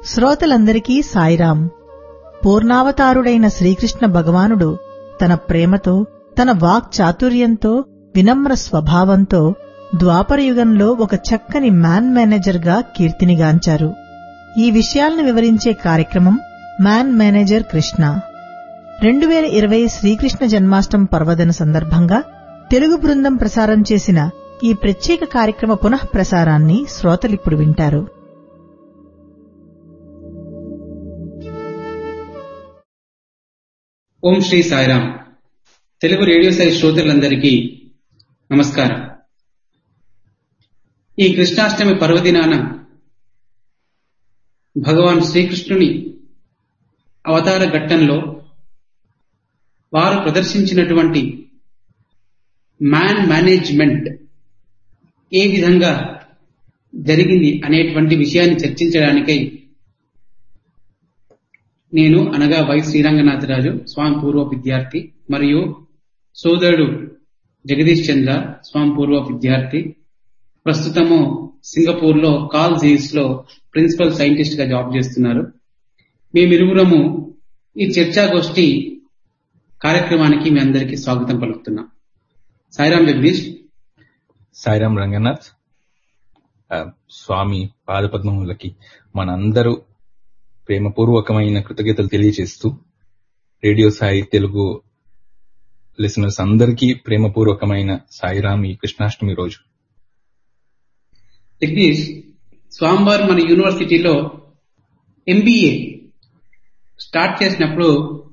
శ్రోతలందరికీ సాయిరాం పూర్ణావతారుడైన శ్రీకృష్ణ భగవానుడు తన ప్రేమతో తన వాక్ చాతుర్యంతో వినమ్ర స్వభావంతో ద్వాపరయుగంలో ఒక చక్కని మ్యాన్ మేనేజర్గా కీర్తినిగాంచారు ఈ విషయాలను వివరించే కార్యక్రమం మ్యాన్ మేనేజర్ కృష్ణ రెండు వేల ఇరవై శ్రీకృష్ణ జన్మాష్టమి పర్వదిన సందర్భంగా తెలుగు బృందం ప్రసారం చేసిన ఈ ప్రత్యేక కార్యక్రమ పునః ప్రసారాన్ని శ్రోతలిప్పుడు వింటారు ఓం శ్రీ సాయిరామ్ తెలుగు రేడియో సాయి శ్రోతలందరికీ నమస్కారం ఈ కృష్ణాష్టమి పర్వదినాన భగవాన్ శ్రీకృష్ణుని అవతార ఘట్టంలో వారు ప్రదర్శించినటువంటి మ్యాన్ మేనేజ్మెంట్ ఏ విధంగా జరిగింది అనేటువంటి విషయాన్ని చర్చించడానికై నేను అనగా వై శ్రీరంగనాథరాజు స్వామి పూర్వ విద్యార్థి మరియు సోదరుడు జగదీష్ చంద్ర స్వామి పూర్వ విద్యార్థి ప్రస్తుతము సింగపూర్ లో కాల్ జీస్ లో ప్రిన్సిపల్ సైంటిస్ట్ గా జాబ్ చేస్తున్నారు మేమిరువురము ఈ చర్చాగోష్ఠి కార్యక్రమానికి మీ అందరికీ స్వాగతం పలుకుతున్నాం సాయిరాం జగదీష్ సాయిరాం రంగనాథ్ ఆ, స్వామి పాదపద్మములకి మనందరూ ప్రేమపూర్వకమైన కృతజ్ఞతలు తెలియజేస్తూ రేడియో సాయి తెలుగు లిసనర్స్ అందరికీ ప్రేమపూర్వకమైన సాయిరాం ఈ కృష్ణాష్టమి రోజు జగదీష్ స్వామివారు మన యూనివర్సిటీలో ఎంబీఏ స్టార్ట్ చేసినప్పుడు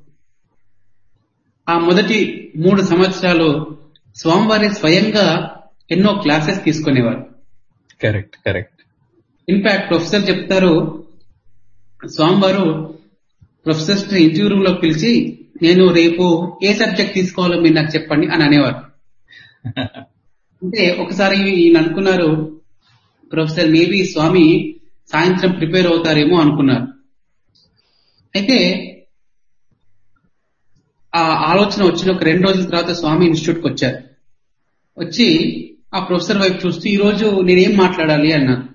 ఆ మొదటి మూడు సంవత్సరాలు స్వామివారి స్వయంగా ఎన్నో క్లాసెస్ తీసుకునేవారు కరెక్ట్ కరెక్ట్ ఇన్ఫాక్ట్ ప్రొఫెసర్ చెప్తారు స్వామివారు ప్రొఫెసర్స్ ని ఇంటర్వ్యూ రూమ్ లో పిలిచి నేను రేపు ఏ సబ్జెక్ట్ తీసుకోవాలో మీరు నాకు చెప్పండి అని అనేవారు అంటే ఒకసారి ఈయన అనుకున్నారు ప్రొఫెసర్ మేబీ స్వామి సాయంత్రం ప్రిపేర్ అవుతారేమో అనుకున్నారు అయితే ఆ ఆలోచన వచ్చిన ఒక రెండు రోజుల తర్వాత స్వామి ఇన్స్టిట్యూట్ కి వచ్చారు వచ్చి ఆ ప్రొఫెసర్ వైపు చూస్తూ ఈ రోజు నేనేం మాట్లాడాలి అన్నారు